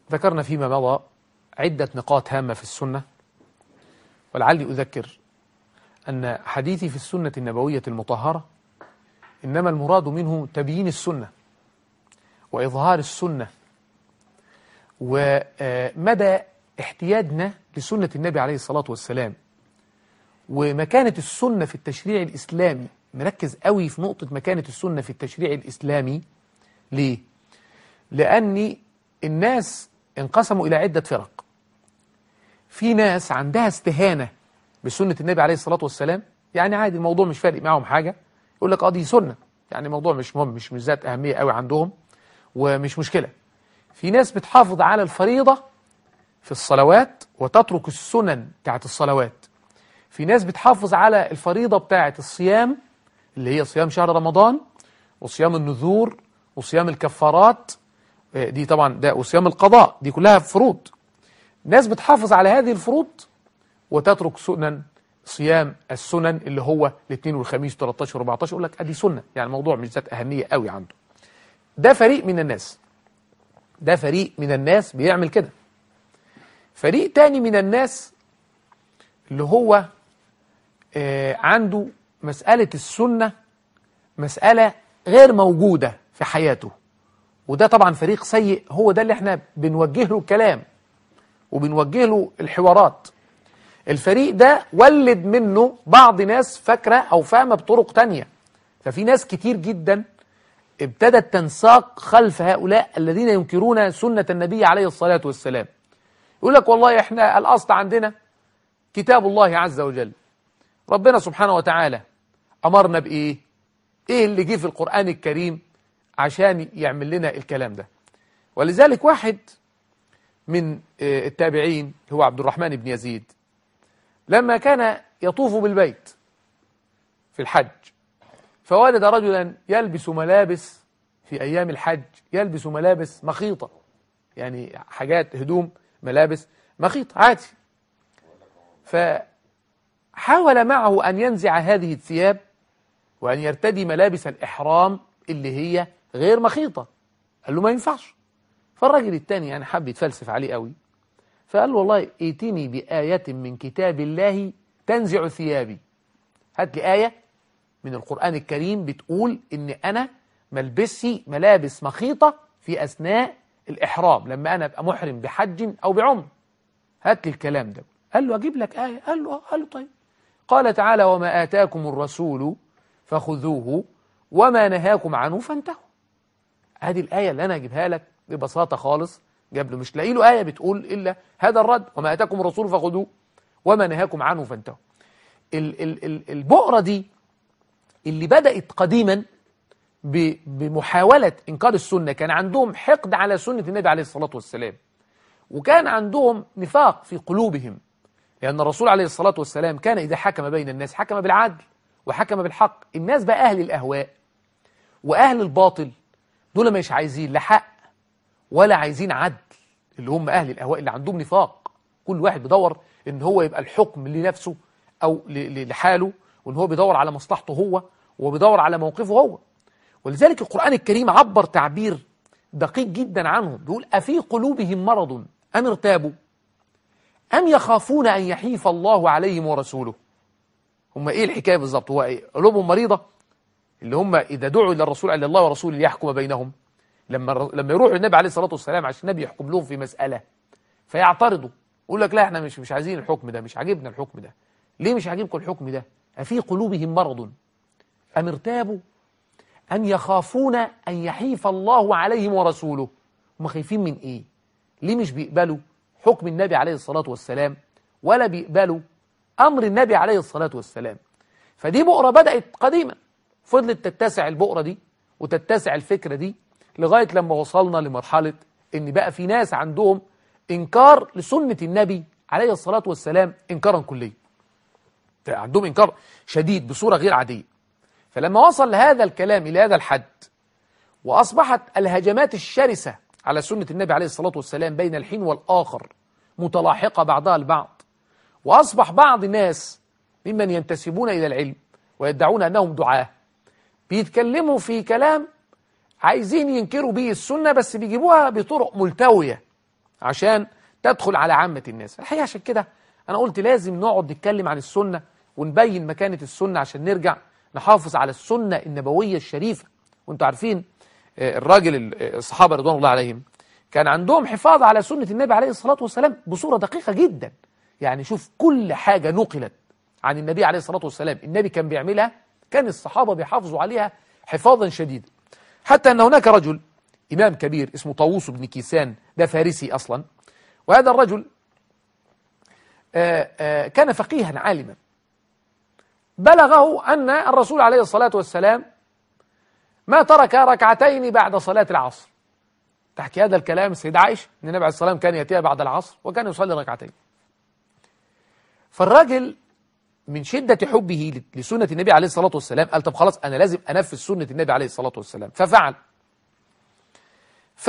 ذكرنا فيما مضى عدة نقاط هامة في السنة ولعلي أذكر أن حديثي في السنة النبوية المطهرة إنما المراد منه تبيين السنة وإظهار السنة ومدى احتياجنا لسنة النبي عليه الصلاة والسلام ومكانة السنة في التشريع الإسلامي مركز قوي في نقطة مكانة السنة في التشريع الإسلامي ليه؟ لأن الناس انقسموا إلى عدة فرق في ناس عندها استهانة بسنة النبي عليه الصلاة والسلام يعني عادي الموضوع مش فارق معهم حاجة يقول لك اه دي سنة يعني الموضوع مش مهم مش مش ذات أهمية قوي عندهم ومش مشكلة في ناس بتحافظ على الفريضة في الصلوات وتترك السنن بتاعت الصلوات في ناس بتحافظ على الفريضة بتاعت الصيام اللي هي صيام شهر رمضان وصيام النذور وصيام الكفارات دي طبعا ده وصيام القضاء دي كلها فروض ناس بتحافظ على هذه الفروض وتترك سنن صيام السنن اللي هو الاثنين والخميس 13 14 يقول لك ادي سنه يعني الموضوع مش ذات اهميه قوي عنده ده فريق من الناس ده فريق من الناس بيعمل كده فريق تاني من الناس اللي هو آه عنده مسألة السنة مسألة غير موجودة في حياته وده طبعا فريق سيء هو ده اللي احنا بنوجه له الكلام وبنوجه له الحوارات الفريق ده ولد منه بعض ناس فاكرة أو فاهمة بطرق تانية ففي ناس كتير جدا ابتدت تنساق خلف هؤلاء الذين ينكرون سنة النبي عليه الصلاة والسلام يقول لك والله احنا الأصل عندنا كتاب الله عز وجل ربنا سبحانه وتعالى أمرنا بإيه إيه اللي جه في القرآن الكريم عشان يعمل لنا الكلام ده ولذلك واحد من التابعين هو عبد الرحمن بن يزيد لما كان يطوف بالبيت في الحج فوجد رجلا يلبس ملابس في أيام الحج يلبس ملابس مخيطة يعني حاجات هدوم ملابس مخيط عادي فحاول معه أن ينزع هذه الثياب وأن يرتدي ملابس الإحرام اللي هي غير مخيطة قال له ما ينفعش فالراجل التاني يعني حب يتفلسف عليه قوي فقال له والله ائتني بآية من كتاب الله تنزع ثيابي هات لي آية من القرآن الكريم بتقول إن أنا ملبسي ملابس مخيطة في أثناء الإحرام لما أنا أبقى محرم بحج أو بعمر هات لي الكلام ده قال له أجيب لك آية قال له قال له طيب قال تعالى وما آتاكم الرسول فخذوه وما نهاكم عنه فانتهوا هذه الآية اللي أنا أجيبها لك ببساطة خالص جاب له مش لاقي له آية بتقول إلا هذا الرد وما أتاكم الرسول فخذوه وما نهاكم عنه فانتهوا ال ال ال البؤرة دي اللي بدأت قديما بمحاولة إنكار السنة كان عندهم حقد على سنة النبي عليه الصلاة والسلام وكان عندهم نفاق في قلوبهم لأن الرسول عليه الصلاة والسلام كان إذا حكم بين الناس حكم بالعدل وحكم بالحق الناس بقى أهل الأهواء وأهل الباطل دول مش عايزين لا حق ولا عايزين عدل اللي هم أهل الأهواء اللي عندهم نفاق كل واحد بيدور إن هو يبقى الحكم لنفسه أو لحاله وإن هو بيدور على مصلحته هو وبيدور على موقفه هو ولذلك القرآن الكريم عبر تعبير دقيق جدا عنهم بيقول أفي قلوبهم مرض أم ارتابوا أم يخافون أن يحيف الله عليهم ورسوله هم إيه الحكاية بالظبط هو إيه قلوبهم مريضة اللي هم إذا دعوا إلى الرسول إلى الله ورسوله ليحكم بينهم لما لما يروحوا النبي عليه الصلاة والسلام عشان النبي يحكم لهم في مسألة فيعترضوا يقول لك لا احنا مش مش عايزين الحكم ده مش عاجبنا الحكم ده ليه مش عاجبكم الحكم ده أفي قلوبهم مرض أم ارتابوا أم يخافون أن يحيف الله عليهم ورسوله هم خايفين من إيه ليه مش بيقبلوا حكم النبي عليه الصلاة والسلام ولا بيقبلوا أمر النبي عليه الصلاة والسلام فدي بؤرة بدأت قديما فضلت تتسع البؤرة دي وتتسع الفكرة دي لغاية لما وصلنا لمرحلة ان بقى في ناس عندهم انكار لسنة النبي عليه الصلاة والسلام انكارا كليا عندهم انكار شديد بصورة غير عادية فلما وصل لهذا الكلام إلى هذا الحد وأصبحت الهجمات الشرسة على سنة النبي عليه الصلاة والسلام بين الحين والآخر متلاحقة بعضها البعض وأصبح بعض الناس ممن ينتسبون إلى العلم ويدعون أنهم دعاه بيتكلموا في كلام عايزين ينكروا به السنة بس بيجيبوها بطرق ملتوية عشان تدخل على عامة الناس الحقيقة عشان كده أنا قلت لازم نقعد نتكلم عن السنة ونبين مكانة السنة عشان نرجع نحافظ على السنة النبوية الشريفة وانتوا عارفين آه، الراجل ال- آه، الصحابة رضوان الله عليهم كان عندهم حفاظ على سنة النبي عليه الصلاة والسلام بصورة دقيقة جدا يعني شوف كل حاجة نقلت عن النبي عليه الصلاة والسلام النبي كان بيعملها كان الصحابة بيحافظوا عليها حفاظا شديدا حتى أن هناك رجل إمام كبير اسمه طاووس بن كيسان ده فارسي أصلا وهذا الرجل آه، آه، كان فقيها عالما بلغه أن الرسول عليه الصلاة والسلام ما ترك ركعتين بعد صلاة العصر تحكي هذا الكلام السيدة عائشة أن النبي عليه الصلاة والسلام كان يأتيها بعد العصر وكان يصلي ركعتين فالراجل من شدة حبه لسنة النبي عليه الصلاة والسلام قال طب خلاص أنا لازم أنفذ سنة النبي عليه الصلاة والسلام ففعل ف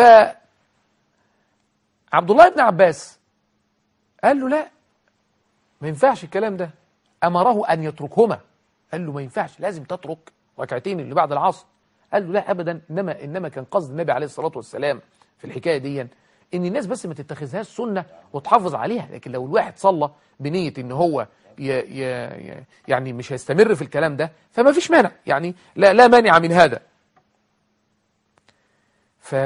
عبد الله بن عباس قال له لا ما ينفعش الكلام ده أمره أن يتركهما قال له ما ينفعش لازم تترك ركعتين اللي بعد العصر قال له لا أبدا إنما, إنما كان قصد النبي عليه الصلاة والسلام في الحكاية دي إن الناس بس ما تتخذهاش سنة وتحافظ عليها لكن لو الواحد صلى بنية إن هو ي ي ي يعني مش هيستمر في الكلام ده فما فيش مانع يعني لا, لا مانع من هذا ف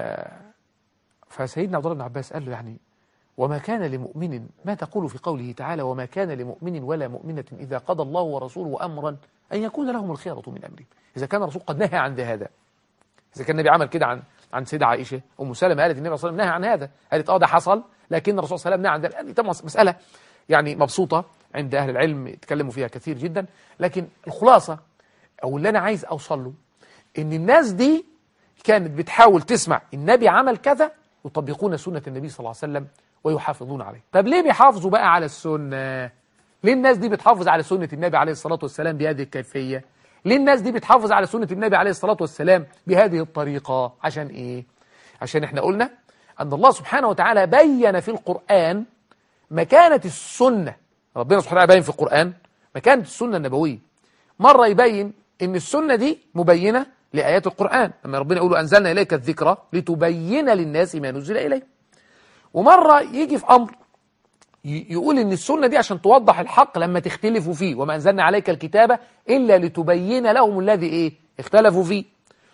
فسيدنا عبد الله بن عباس قال له يعني وما كان لمؤمن ما تقول في قوله تعالى وما كان لمؤمن ولا مؤمنة إذا قضى الله ورسوله أمرا أن يكون لهم الخيرة من أمرهم إذا كان الرسول قد نهى عن هذا إذا كان النبي عمل كده عن عن سيدة عائشة أم سلمة قالت النبي صلى الله عليه وسلم نهى عن هذا قالت اه ده حصل لكن الرسول صلى الله عليه وسلم نهى عن ذلك طبعا مسألة يعني مبسوطة عند أهل العلم يتكلموا فيها كثير جدا لكن الخلاصة أو اللي أنا عايز أوصل له إن الناس دي كانت بتحاول تسمع النبي عمل كذا يطبقون سنة النبي صلى الله عليه وسلم ويحافظون عليه طب ليه بيحافظوا بقى على السنة ليه الناس دي بتحافظ على سنة النبي عليه الصلاة والسلام بهذه الكيفية ليه الناس دي بتحافظ على سنة النبي عليه الصلاة والسلام بهذه الطريقة عشان ايه عشان احنا قلنا أن الله سبحانه وتعالى بين في القرآن مكانة السنة ربنا سبحانه وتعالى بين في القرآن مكانة السنة النبوية مرة يبين ان السنة دي مبينة لآيات القرآن لما ربنا يقول أنزلنا إليك الذكرى لتبين للناس ما نزل إليه ومرة يجي في أمر ي- يقول ان السنة دي عشان توضح الحق لما تختلفوا فيه وما أنزلنا عليك الكتابة إلا لتبين لهم الذي إيه اختلفوا فيه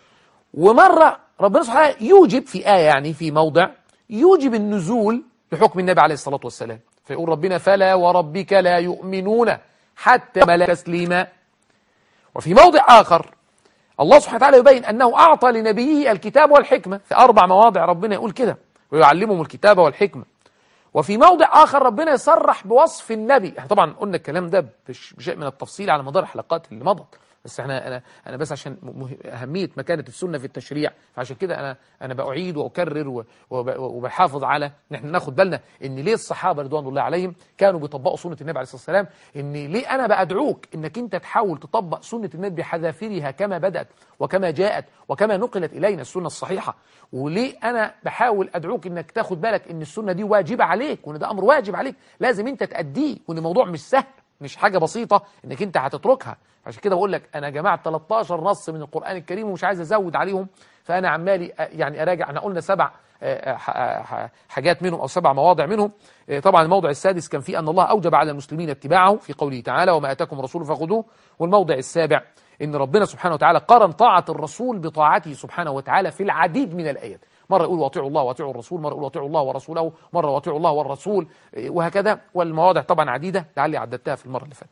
ومرة ربنا سبحانه وتعالى يوجب في آية يعني في موضع يوجب النزول لحكم النبي عليه الصلاة والسلام فيقول ربنا فلا وربك لا يؤمنون حتى ملا تسليما وفي موضع آخر الله سبحانه وتعالى يبين أنه أعطى لنبيه الكتاب والحكمة في أربع مواضع ربنا يقول كده ويعلمهم الكتاب والحكمة وفي موضع آخر ربنا يصرح بوصف النبي احنا طبعا قلنا الكلام ده بش- بشيء من التفصيل على مدار الحلقات اللي مضت بس احنا انا انا بس عشان مه- اهميه مكانه السنه في التشريع فعشان كده انا انا باعيد واكرر و- وب- وبحافظ على ان احنا ناخد بالنا ان ليه الصحابه رضوان الله عليهم كانوا بيطبقوا سنه النبي عليه الصلاه والسلام ان ليه انا بادعوك انك انت تحاول تطبق سنه النبي بحذافيرها كما بدات وكما جاءت وكما نقلت الينا السنه الصحيحه وليه انا بحاول ادعوك انك تاخد بالك ان السنه دي واجبه عليك وان ده امر واجب عليك لازم انت تاديه وان الموضوع مش سهل مش حاجه بسيطه انك انت هتتركها عشان كده بقول لك انا جمعت 13 نص من القران الكريم ومش عايز ازود عليهم فانا عمالي أ- يعني اراجع احنا قلنا سبع آه، ح- ح- حاجات منهم او سبع مواضع منهم آه، طبعا الموضع السادس كان فيه ان الله اوجب على المسلمين اتباعه في قوله تعالى وما اتاكم الرسول فخذوه والموضع السابع ان ربنا سبحانه وتعالى قرن طاعه الرسول بطاعته سبحانه وتعالى في العديد من الايات مرة يقول واطيعوا الله واطيعوا الرسول مرة يقول واطيعوا الله ورسوله مرة واطيعوا الله والرسول إيه، وهكذا والمواضع طبعا عديدة لعلي عددتها في المرة اللي فاتت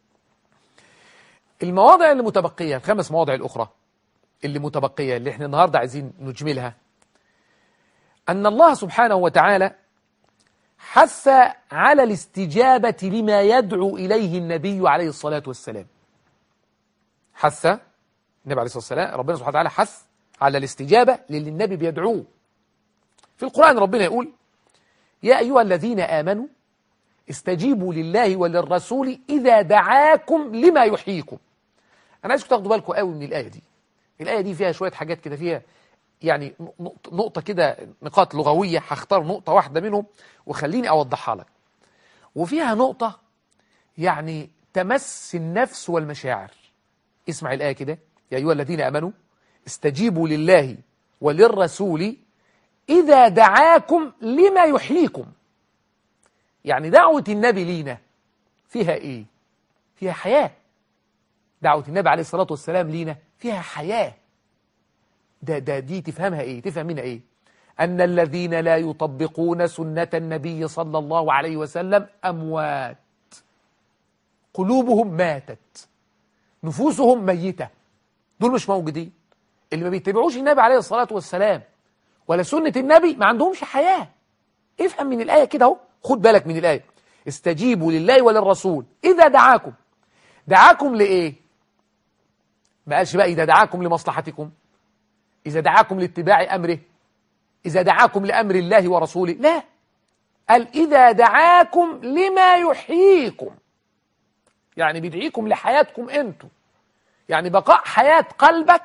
المواضع اللي متبقية الخمس مواضع الأخرى اللي متبقية اللي احنا النهاردة عايزين نجملها أن الله سبحانه وتعالى حث على الاستجابة لما يدعو إليه النبي عليه الصلاة والسلام حث النبي عليه الصلاة والسلام ربنا سبحانه وتعالى حث على الاستجابة للي النبي بيدعوه في القرآن ربنا يقول يا أيها الذين آمنوا استجيبوا لله وللرسول إذا دعاكم لما يحييكم أنا عايزكم تاخدوا بالكم قوي من الآية دي الآية دي فيها شوية حاجات كده فيها يعني نقطة, نقطة كده نقاط لغوية هختار نقطة واحدة منهم وخليني أوضحها لك وفيها نقطة يعني تمس النفس والمشاعر اسمع الآية كده يا أيها الذين آمنوا استجيبوا لله وللرسول إذا دعاكم لما يحييكم يعني دعوة النبي لينا فيها إيه فيها حياة دعوة النبي عليه الصلاة والسلام لينا فيها حياة ده, ده دي تفهمها إيه تفهم منها إيه أن الذين لا يطبقون سنة النبي صلى الله عليه وسلم أموات قلوبهم ماتت نفوسهم ميتة دول مش موجودين اللي ما بيتبعوش النبي عليه الصلاة والسلام ولا سنة النبي ما عندهمش حياة افهم من الآية كده اهو خد بالك من الآية استجيبوا لله وللرسول إذا دعاكم دعاكم لإيه ما قالش بقى إذا دعاكم لمصلحتكم إذا دعاكم لاتباع أمره إذا دعاكم لأمر الله ورسوله لا قال إذا دعاكم لما يحييكم يعني بيدعيكم لحياتكم أنتم يعني بقاء حياة قلبك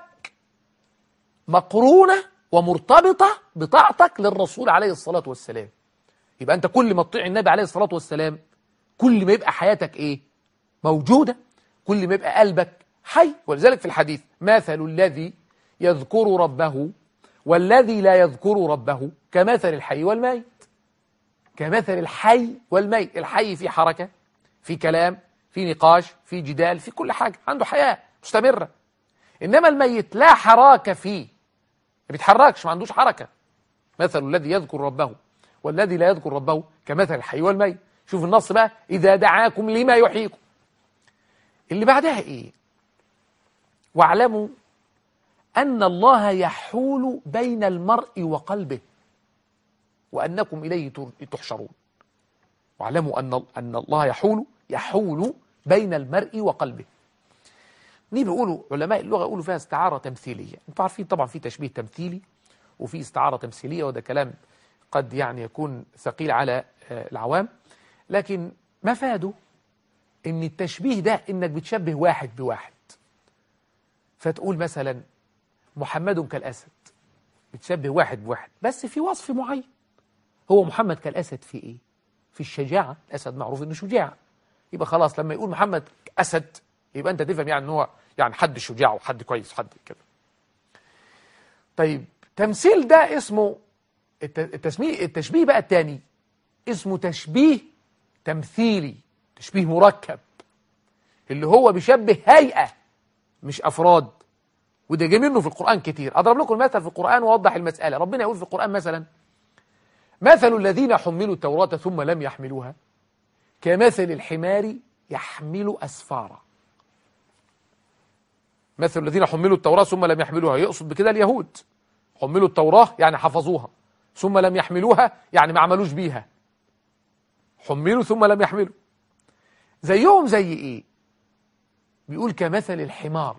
مقرونة ومرتبطة بطاعتك للرسول عليه الصلاة والسلام يبقى أنت كل ما تطيع النبي عليه الصلاة والسلام كل ما يبقى حياتك إيه موجودة كل ما يبقى قلبك حي ولذلك في الحديث مثل الذي يذكر ربه والذي لا يذكر ربه كمثل الحي والميت كمثل الحي والميت الحي في حركة في كلام في نقاش في جدال في كل حاجة عنده حياة مستمرة إنما الميت لا حراك فيه ما بيتحركش ما عندوش حركة مثل الذي يذكر ربه والذي لا يذكر ربه كمثل الحي والميت شوف النص بقى إذا دعاكم لما يحييكم اللي بعدها إيه واعلموا أن الله يحول بين المرء وقلبه وأنكم إليه تحشرون واعلموا أن أن الله يحول يحول بين المرء وقلبه دي بيقولوا علماء اللغة يقولوا فيها استعارة تمثيلية انتوا عارفين طبعا في تشبيه تمثيلي وفي استعارة تمثيلية وده كلام قد يعني يكون ثقيل على العوام لكن مفاده ان التشبيه ده انك بتشبه واحد بواحد فتقول مثلا محمد كالأسد بتشبه واحد بواحد بس في وصف معين هو محمد كالأسد في ايه في الشجاعة الأسد معروف انه شجاع يبقى خلاص لما يقول محمد أسد يبقى انت تفهم يعني ان هو يعني حد شجاع وحد كويس حد كده طيب تمثيل ده اسمه التسميه التشبيه بقى الثاني اسمه تشبيه تمثيلي تشبيه مركب اللي هو بيشبه هيئة مش أفراد وده جاي منه في القرآن كتير أضرب لكم مثل في القرآن وأوضح المسألة ربنا يقول في القرآن مثلا مثل الذين حملوا التوراة ثم لم يحملوها كمثل الحمار يحمل أسفارا مثل الذين حملوا التوراة ثم لم يحملوها يقصد بكده اليهود حملوا التوراة يعني حفظوها ثم لم يحملوها يعني ما عملوش بيها حملوا ثم لم يحملوا زيهم زي ايه بيقول كمثل الحمار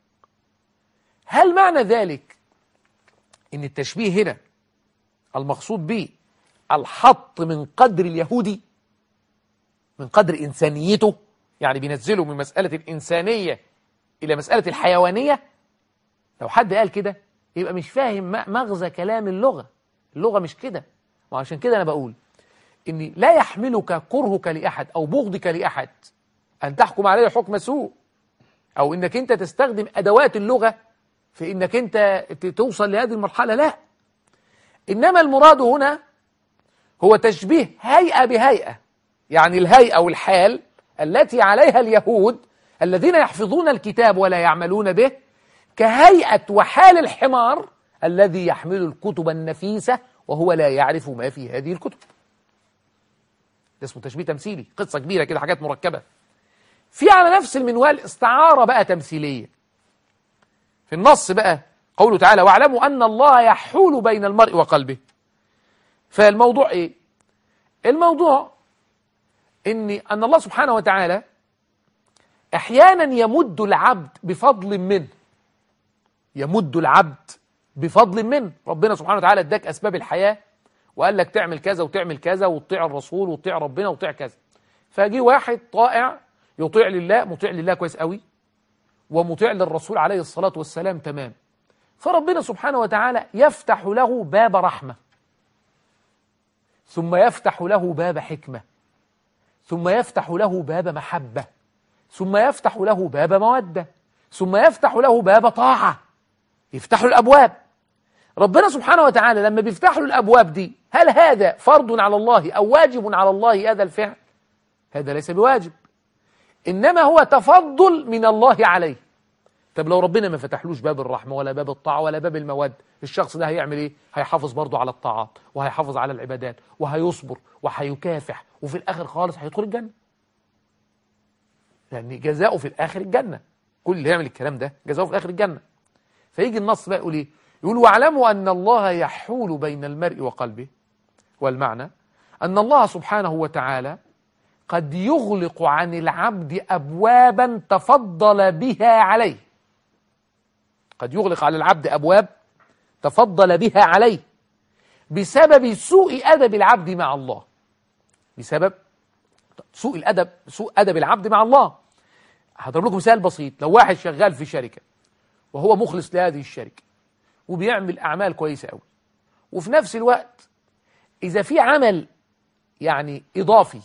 هل معنى ذلك ان التشبيه هنا المقصود به الحط من قدر اليهودي من قدر إنسانيته يعني بينزله من مسألة الإنسانية إلى مسألة الحيوانية لو حد قال كده يبقى مش فاهم مغزى كلام اللغة اللغة مش كده وعشان كده أنا بقول إن لا يحملك كرهك لأحد أو بغضك لأحد أن تحكم عليه حكم سوء أو إنك أنت تستخدم أدوات اللغة في إنك أنت توصل لهذه المرحلة لا إنما المراد هنا هو تشبيه هيئة بهيئة يعني الهيئة والحال التي عليها اليهود الذين يحفظون الكتاب ولا يعملون به كهيئة وحال الحمار الذي يحمل الكتب النفيسة وهو لا يعرف ما في هذه الكتب ده اسمه تشبيه تمثيلي قصة كبيرة كده حاجات مركبة في على نفس المنوال استعارة بقى تمثيلية في النص بقى قوله تعالى واعلموا أن الله يحول بين المرء وقلبه فالموضوع إيه الموضوع إن أن الله سبحانه وتعالى أحيانا يمد العبد بفضل منه يمد العبد بفضل منه ربنا سبحانه وتعالى اداك أسباب الحياة وقال لك تعمل كذا وتعمل كذا وتطيع الرسول وتطيع ربنا وتطيع كذا فجي واحد طائع يطيع لله مطيع لله كويس قوي ومطيع للرسول عليه الصلاة والسلام تمام فربنا سبحانه وتعالى يفتح له باب رحمة ثم يفتح له باب حكمة ثم يفتح له باب محبة ثم يفتح له باب مودة ثم يفتح له باب طاعة يفتح له الأبواب ربنا سبحانه وتعالى لما بيفتح له الأبواب دي هل هذا فرض على الله أو واجب على الله هذا الفعل هذا ليس بواجب إنما هو تفضل من الله عليه طب لو ربنا ما فتحلوش باب الرحمة ولا باب الطاعة ولا باب المواد الشخص ده هيعمل ايه هيحافظ برضه على الطاعات وهيحافظ على العبادات وهيصبر وهيكافح وفي الآخر خالص هيدخل الجنة يعني جزاؤه في الآخر الجنة كل اللي يعمل الكلام ده جزاؤه في الآخر الجنة فيجي النص بقى يقول ايه يقول واعلموا أن الله يحول بين المرء وقلبه والمعنى أن الله سبحانه وتعالى قد يغلق عن العبد أبوابا تفضل بها عليه قد يغلق على العبد أبواب تفضل بها عليه بسبب سوء أدب العبد مع الله بسبب سوء الأدب سوء أدب العبد مع الله هضرب لكم مثال بسيط لو واحد شغال في شركة وهو مخلص لهذه الشركة وبيعمل أعمال كويسة قوي وفي نفس الوقت إذا في عمل يعني إضافي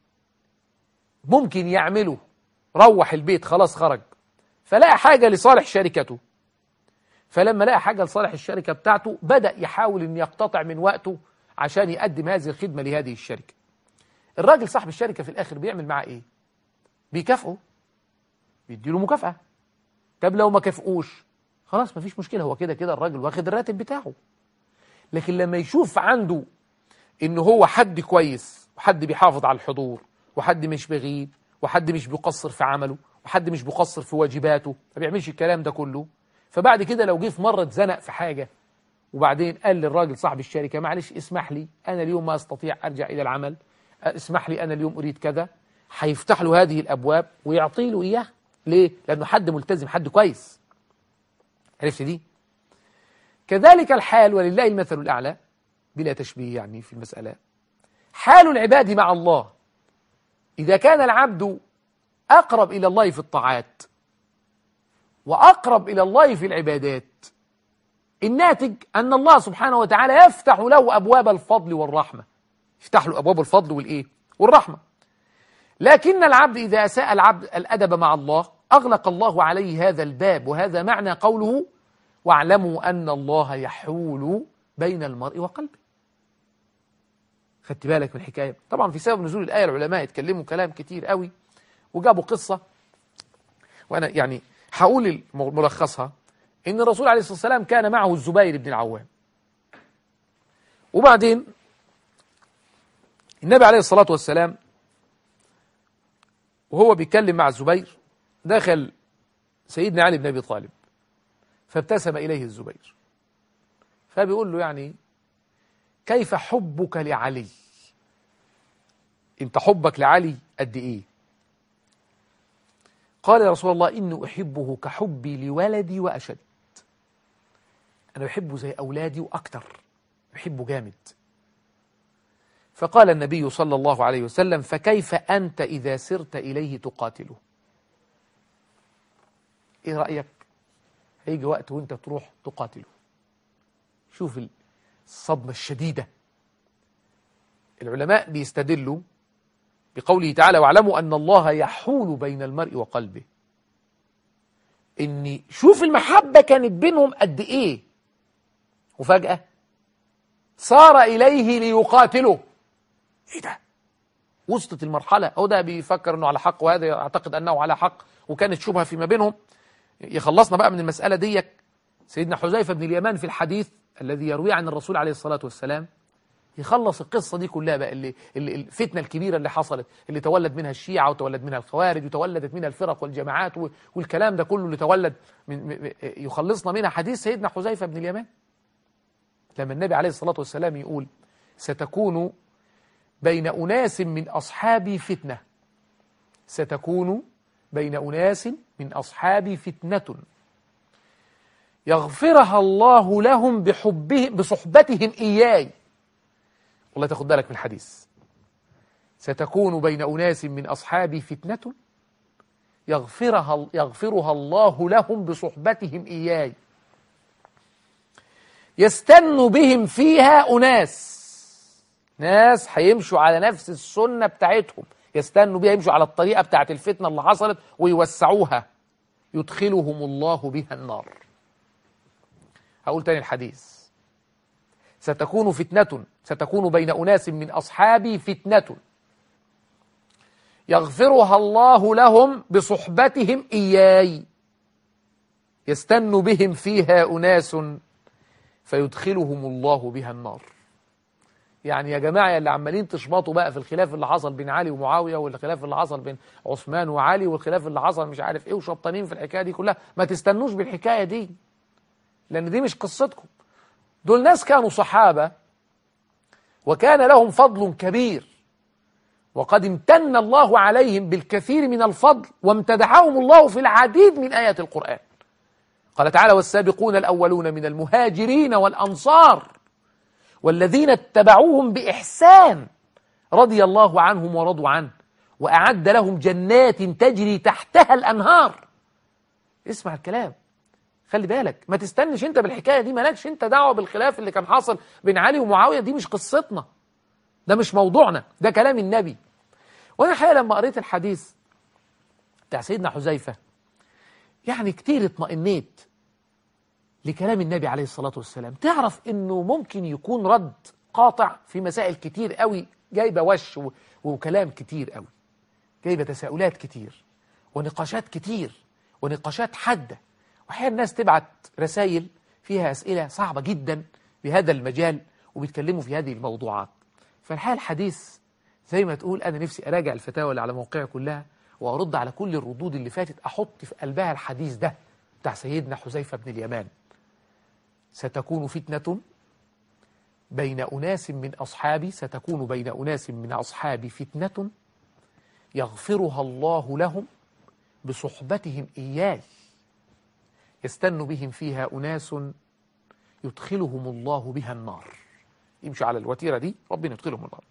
ممكن يعمله روح البيت خلاص خرج فلقى حاجة لصالح شركته فلما لقى حاجة لصالح الشركة بتاعته بدأ يحاول أن يقتطع من وقته عشان يقدم هذه الخدمة لهذه الشركة الراجل صاحب الشركة في الآخر بيعمل معاه إيه بيكافئه بيديله مكافأة طب لو ما كافئوش خلاص مفيش مشكلة هو كده كده الراجل واخد الراتب بتاعه لكن لما يشوف عنده إن هو حد كويس وحد بيحافظ على الحضور وحد مش بغيب وحد مش بيقصر في عمله وحد مش بيقصر في واجباته ما بيعملش الكلام ده كله فبعد كده لو جه في مرة اتزنق في حاجة وبعدين قال للراجل صاحب الشركة معلش اسمح لي أنا اليوم ما أستطيع أرجع إلى العمل اسمح لي أنا اليوم أريد كذا هيفتح له هذه الأبواب ويعطي له إياه ليه؟ لأنه حد ملتزم حد كويس عرفت دي؟ كذلك الحال ولله المثل الأعلى بلا تشبيه يعني في المسألة حال العباد مع الله إذا كان العبد أقرب إلى الله في الطاعات وأقرب إلى الله في العبادات الناتج أن الله سبحانه وتعالى يفتح له أبواب الفضل والرحمة يفتح له أبواب الفضل والإيه والرحمة لكن العبد إذا أساء العبد الأدب مع الله أغلق الله عليه هذا الباب وهذا معنى قوله واعلموا أن الله يحول بين المرء وقلبه خدت بالك من الحكاية طبعا في سبب نزول الآية العلماء يتكلموا كلام كتير قوي وجابوا قصة وأنا يعني هقول ملخصها إن الرسول عليه الصلاة والسلام كان معه الزبير بن العوام وبعدين النبي عليه الصلاة والسلام وهو بيتكلم مع الزبير دخل سيدنا علي بن أبي طالب فابتسم إليه الزبير فبيقول له يعني كيف حبك لعلي انت حبك لعلي قد ايه قال يا رسول الله إني أحبه كحبي لولدي وأشد أنا بحبه زي أولادي وأكتر بحبه جامد فقال النبي صلى الله عليه وسلم فكيف أنت إذا سرت إليه تقاتله إيه رأيك هيجي وقت وانت تروح تقاتله شوف الصدمة الشديدة العلماء بيستدلوا بقوله تعالى واعلموا أن الله يحول بين المرء وقلبه إن شوف المحبة كانت بينهم قد إيه وفجأة صار إليه ليقاتله إيه ده وسطت المرحلة هو ده بيفكر أنه على حق وهذا يعتقد أنه على حق وكانت شبهة فيما بينهم يخلصنا بقى من المسألة ديك سيدنا حذيفة بن اليمان في الحديث الذي يرويه عن الرسول عليه الصلاة والسلام يخلص القصة دي كلها بقى اللي, اللي الفتنة الكبيرة اللي حصلت اللي تولد منها الشيعة وتولد منها الخوارج وتولدت منها الفرق والجماعات والكلام ده كله اللي تولد من يخلصنا منها حديث سيدنا حذيفة بن اليمان لما النبي عليه الصلاة والسلام يقول ستكون بين أناس من أصحابي فتنة ستكون بين أناس من أصحابي فتنة يغفرها الله لهم بحبهم بصحبتهم إياي والله تاخد بالك من الحديث ستكون بين أناس من أصحابي فتنة يغفرها, يغفرها الله لهم بصحبتهم إياي يستن بهم فيها أناس ناس هيمشوا على نفس السنة بتاعتهم يستنوا بيها يمشوا على الطريقة بتاعت الفتنة اللي حصلت ويوسعوها يدخلهم الله بها النار هقول تاني الحديث ستكون فتنة ستكون بين أناس من أصحابي فتنة يغفرها الله لهم بصحبتهم إياي يستن بهم فيها أناس فيدخلهم الله بها النار يعني يا جماعة اللي عمالين تشبطوا بقى في الخلاف اللي حصل بين علي ومعاوية والخلاف اللي حصل بين عثمان وعلي والخلاف اللي حصل مش عارف ايه وشبطانين في الحكاية دي كلها ما تستنوش بالحكاية دي لأن دي مش قصتكم دول ناس كانوا صحابة وكان لهم فضل كبير وقد امتن الله عليهم بالكثير من الفضل وامتدحهم الله في العديد من آيات القرآن قال تعالى والسابقون الأولون من المهاجرين والأنصار والذين اتبعوهم بإحسان رضي الله عنهم ورضوا عنه وأعد لهم جنات تجري تحتها الأنهار اسمع الكلام خلي بالك ما تستنش انت بالحكاية دي مالكش انت دعوة بالخلاف اللي كان حاصل بين علي ومعاوية دي مش قصتنا ده مش موضوعنا ده كلام النبي وانا الحقيقة لما قريت الحديث بتاع سيدنا حذيفة يعني كتير اطمئنيت لكلام النبي عليه الصلاة والسلام تعرف انه ممكن يكون رد قاطع في مسائل كتير قوي جايبة وش و- وكلام كتير قوي جايبة تساؤلات كتير ونقاشات كتير ونقاشات حادة وأحيانا الناس تبعت رسائل فيها أسئلة صعبة جدا بهذا المجال وبيتكلموا في هذه الموضوعات فالحقيقة الحديث زي ما تقول أنا نفسي أراجع الفتاوى اللي على موقعي كلها وأرد على كل الردود اللي فاتت أحط في قلبها الحديث ده بتاع سيدنا حذيفة بن اليمان ستكون فتنة بين أناس من أصحابي ستكون بين أناس من أصحابي فتنة يغفرها الله لهم بصحبتهم إياي يستن بهم فيها أناس يدخلهم الله بها النار يمشوا على الوتيرة دي ربنا يدخلهم النار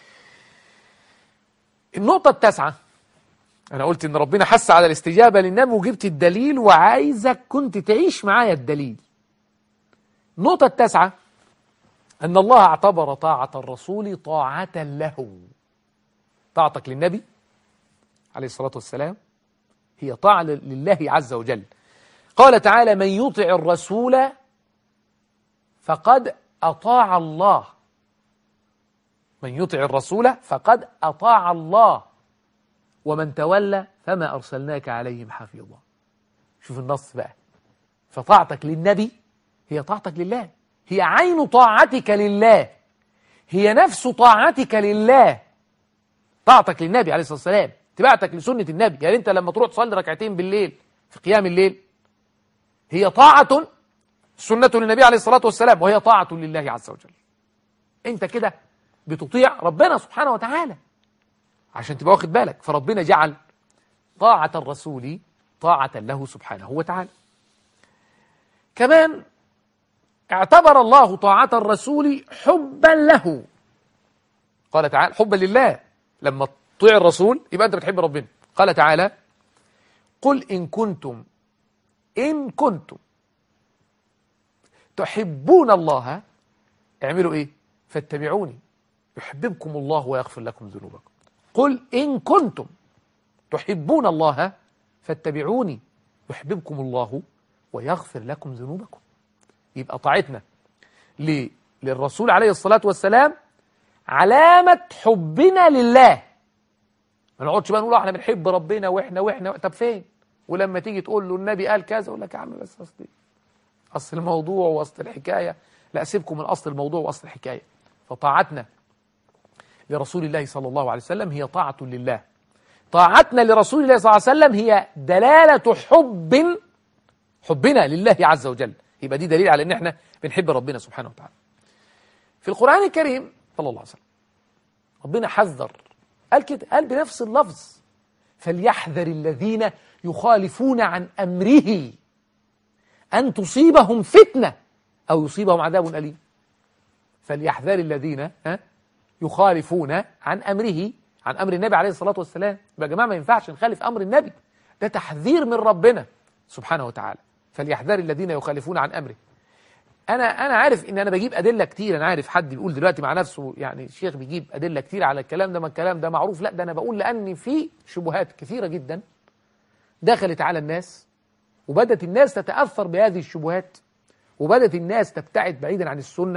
النقطة التاسعة أنا قلت إن ربنا حس على الاستجابة للنبي وجبت الدليل وعايزك كنت تعيش معايا الدليل النقطة التاسعة أن الله اعتبر طاعة الرسول طاعة له طاعتك للنبي عليه الصلاة والسلام هي طاعة لله عز وجل قال تعالى من يطع الرسول فقد أطاع الله من يطع الرسول فقد أطاع الله ومن تولى فما أرسلناك عليهم حفيظا شوف النص بقى فطاعتك للنبي هي طاعتك لله هي عين طاعتك لله هي نفس طاعتك لله طاعتك للنبي عليه الصلاة والسلام اتباعتك لسنة النبي يعني انت لما تروح تصلي ركعتين بالليل في قيام الليل هي طاعة سنة للنبي عليه الصلاة والسلام وهي طاعة لله عز وجل انت كده بتطيع ربنا سبحانه وتعالى عشان تبقى واخد بالك فربنا جعل طاعة الرسول طاعة له سبحانه وتعالى كمان اعتبر الله طاعة الرسول حبا له قال تعالى حبا لله لما تطيع الرسول يبقى أنت بتحب ربنا قال تعالى قل إن كنتم إن كنتم تحبون الله اعملوا إيه فاتبعوني يحببكم الله ويغفر لكم ذنوبكم قل إن كنتم تحبون الله فاتبعوني يحببكم الله ويغفر لكم ذنوبكم يبقى طاعتنا ل- للرسول عليه الصلاة والسلام علامة حبنا لله ما نقعدش بقى نقول احنا بنحب ربنا واحنا واحنا طب فين ولما تيجي تقول له النبي قال كذا يقول لك يا عم بس اصل اصل الموضوع واصل الحكايه لا سيبكم من اصل الموضوع واصل الحكايه فطاعتنا لرسول الله صلى الله عليه وسلم هي طاعة لله طاعتنا لرسول الله صلى الله عليه وسلم هي دلالة حب حبنا لله عز وجل يبقى دي دليل على ان احنا بنحب ربنا سبحانه وتعالى في القرآن الكريم صلى الله عليه وسلم ربنا حذر قال كده قال بنفس اللفظ فليحذر الذين يخالفون عن أمره أن تصيبهم فتنة أو يصيبهم عذاب أليم فليحذر الذين ها يخالفون عن أمره عن أمر النبي عليه الصلاة والسلام يبقى يا جماعة ما ينفعش نخالف أمر النبي ده تحذير من ربنا سبحانه وتعالى فليحذر الذين يخالفون عن أمره أنا أنا عارف إن أنا بجيب أدلة كتير أنا عارف حد بيقول دلوقتي مع نفسه يعني الشيخ بيجيب أدلة كتير على الكلام ده ما الكلام ده معروف لا ده أنا بقول لأن في شبهات كثيرة جدا دخلت على الناس وبدت الناس تتأثر بهذه الشبهات وبدت الناس تبتعد بعيدا عن السنة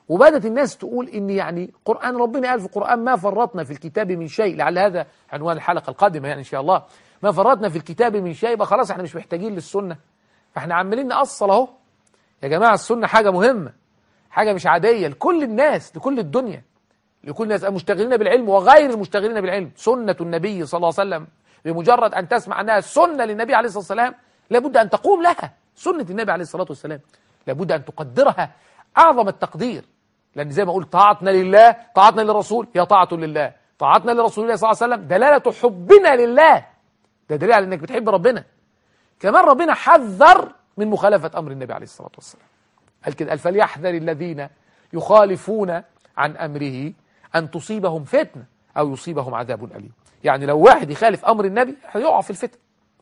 وبدت الناس تقول ان يعني قرآن ربنا قال في القرآن ما فرطنا في الكتاب من شيء لعل هذا عنوان الحلقة القادمة يعني ان شاء الله ما فرطنا في الكتاب من شيء يبقى خلاص احنا مش محتاجين للسنة فاحنا عمالين نأصل اهو يا جماعة السنة حاجة مهمة حاجة مش عادية لكل الناس لكل الدنيا لكل الناس المشتغلين بالعلم وغير المشتغلين بالعلم سنة النبي صلى الله عليه وسلم بمجرد أن تسمع أنها سنة للنبي عليه الصلاة والسلام لابد أن تقوم لها سنة النبي عليه الصلاة والسلام لابد أن تقدرها أعظم التقدير لأن زي ما قلت طاعتنا لله طاعتنا للرسول هي طاعة لله طاعتنا لرسول الله صلى الله عليه وسلم دلالة حبنا لله ده دليل على أنك بتحب ربنا كمان ربنا حذر من مخالفة أمر النبي عليه الصلاة والسلام قال كده قال فليحذر الذين يخالفون عن أمره أن تصيبهم فتنة أو يصيبهم عذاب أليم يعني لو واحد يخالف أمر النبي هيقع في الفتن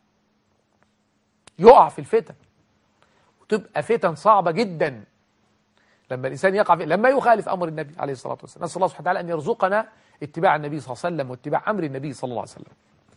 يقع في الفتن وتبقى فتن صعبة جدا لما الإنسان يقع في لما يخالف أمر النبي عليه الصلاة والسلام نسأل الله سبحانه وتعالى أن يرزقنا اتباع النبي صلى الله عليه وسلم واتباع أمر النبي صلى الله عليه وسلم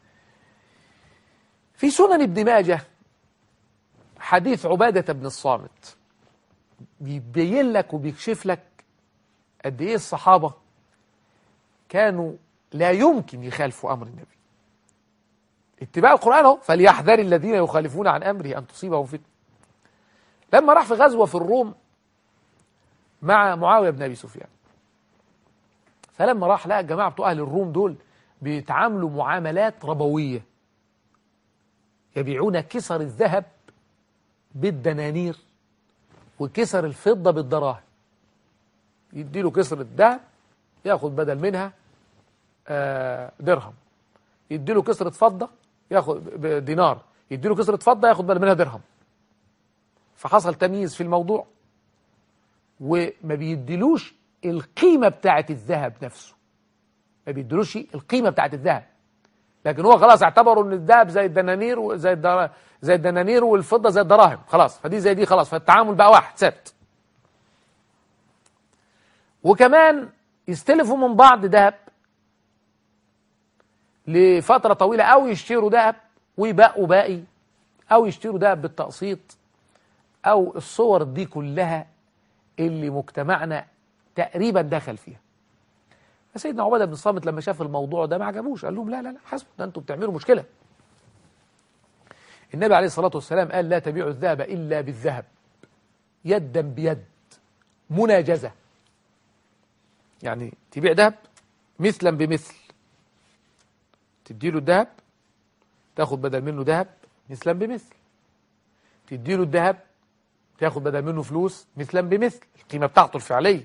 في سنن ابن ماجه حديث عبادة بن الصامت بيبين لك وبيكشف لك قد ايه الصحابة كانوا لا يمكن يخالفوا أمر النبي اتباع القرآن اهو فليحذر الذين يخالفون عن أمره أن تصيبهم فتنة لما راح في غزوة في الروم مع معاوية بن أبي سفيان فلما راح لقى الجماعة بتوع أهل الروم دول بيتعاملوا معاملات ربوية يبيعون كسر الذهب بالدنانير وكسر الفضة بالدراهم يديله كسر الذهب ياخد بدل منها آه درهم يديله كسرة فضة ياخد دينار يديله كسرة فضة ياخد بدل منها درهم فحصل تمييز في الموضوع وما بيديلوش القيمة بتاعت الذهب نفسه ما بيديلوش القيمة بتاعت الذهب لكن هو خلاص اعتبروا ان الذهب زي الدنانير وزي الدرا... زي الدنانير والفضة زي الدراهم خلاص فدي زي دي خلاص فالتعامل بقى واحد ثابت وكمان يستلفوا من بعض ذهب لفترة طويلة أو يشتروا ذهب ويبقوا باقي أو يشتروا ذهب بالتقسيط أو الصور دي كلها اللي مجتمعنا تقريبا دخل فيها فسيدنا عبادة بن الصامت لما شاف الموضوع ده ما عجبوش قال لهم لا لا لا حسب ده انتوا بتعملوا مشكلة النبي عليه الصلاة والسلام قال لا تبيعوا الذهب إلا بالذهب يدا بيد مناجزة يعني تبيع ذهب مثلا بمثل تديله الذهب تاخد بدل منه ذهب مثلا بمثل تديله الذهب تاخد بدل منه فلوس مثلا بمثل القيمة بتاعته الفعلية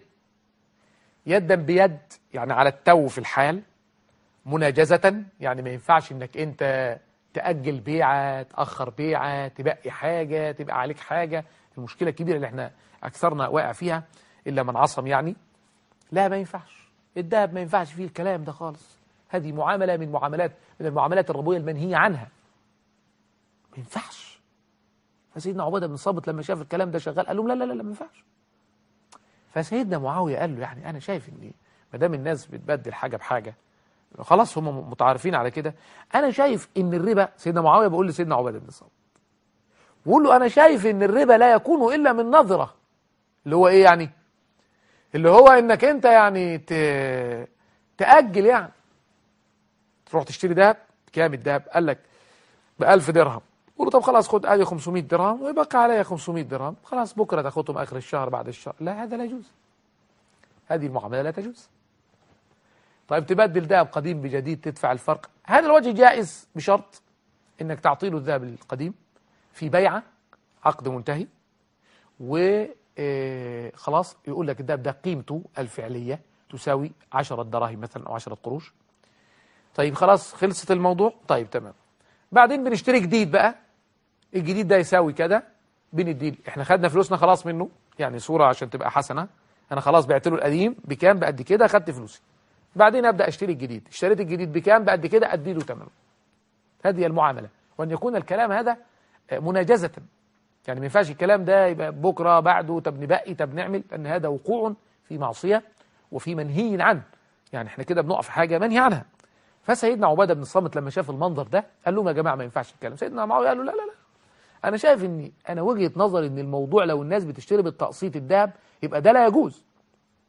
يدا بيد يعني على التو في الحال مناجزة يعني ما ينفعش انك انت تأجل بيعة تأخر بيعة تبقي حاجة تبقى عليك حاجة المشكلة الكبيرة اللي احنا أكثرنا واقع فيها إلا من عصم يعني لا ما ينفعش الذهب ما ينفعش فيه الكلام ده خالص هذه معاملة من معاملات من المعاملات الربوية المنهية عنها ما ينفعش فسيدنا عبادة بن صابت لما شاف الكلام ده شغال قال لهم لا لا لا, لا ما ينفعش فسيدنا معاوية قال له يعني أنا شايف إن ما دام الناس بتبدل حاجة بحاجة خلاص هم متعارفين على كده أنا شايف إن الربا سيدنا معاوية بيقول لسيدنا عبادة بن صابت بيقول له أنا شايف إن الربا لا يكون إلا من نظرة اللي هو إيه يعني اللي هو إنك أنت يعني ت... تأجل يعني تروح تشتري دهب كام الدهب قال لك ب 1000 درهم قول له طب خلاص خد ادي 500 درهم ويبقى عليا 500 درهم خلاص بكره تاخدهم اخر الشهر بعد الشهر لا هذا لا يجوز هذه المعامله لا تجوز طيب تبدل ذهب قديم بجديد تدفع الفرق هذا الوجه جائز بشرط انك تعطي له الذهب القديم في بيعه عقد منتهي و خلاص يقول لك الذهب ده قيمته الفعليه تساوي 10 دراهم مثلا او 10 قروش طيب خلاص خلصت الموضوع طيب تمام بعدين بنشتري جديد بقى الجديد ده يساوي كده بنديه احنا خدنا فلوسنا خلاص منه يعني صورة عشان تبقى حسنة انا خلاص بعت له القديم بكام بقد كده خدت فلوسي بعدين ابدا اشتري الجديد اشتريت الجديد بكام بقد كده ادي له ثمنه هذه المعاملة وان يكون الكلام هذا مناجزة يعني ما ينفعش الكلام ده يبقى بكرة بعده طب نبقي طب نعمل لان هذا وقوع في معصية وفي منهي عنه يعني احنا كده بنقف في حاجة منهي عنها فسيدنا عباده بن الصامت لما شاف المنظر ده قال لهم يا جماعه ما ينفعش الكلام سيدنا معاويه قال له لا لا لا انا شايف ان انا وجهه نظري ان الموضوع لو الناس بتشتري بالتقسيط الذهب يبقى ده لا يجوز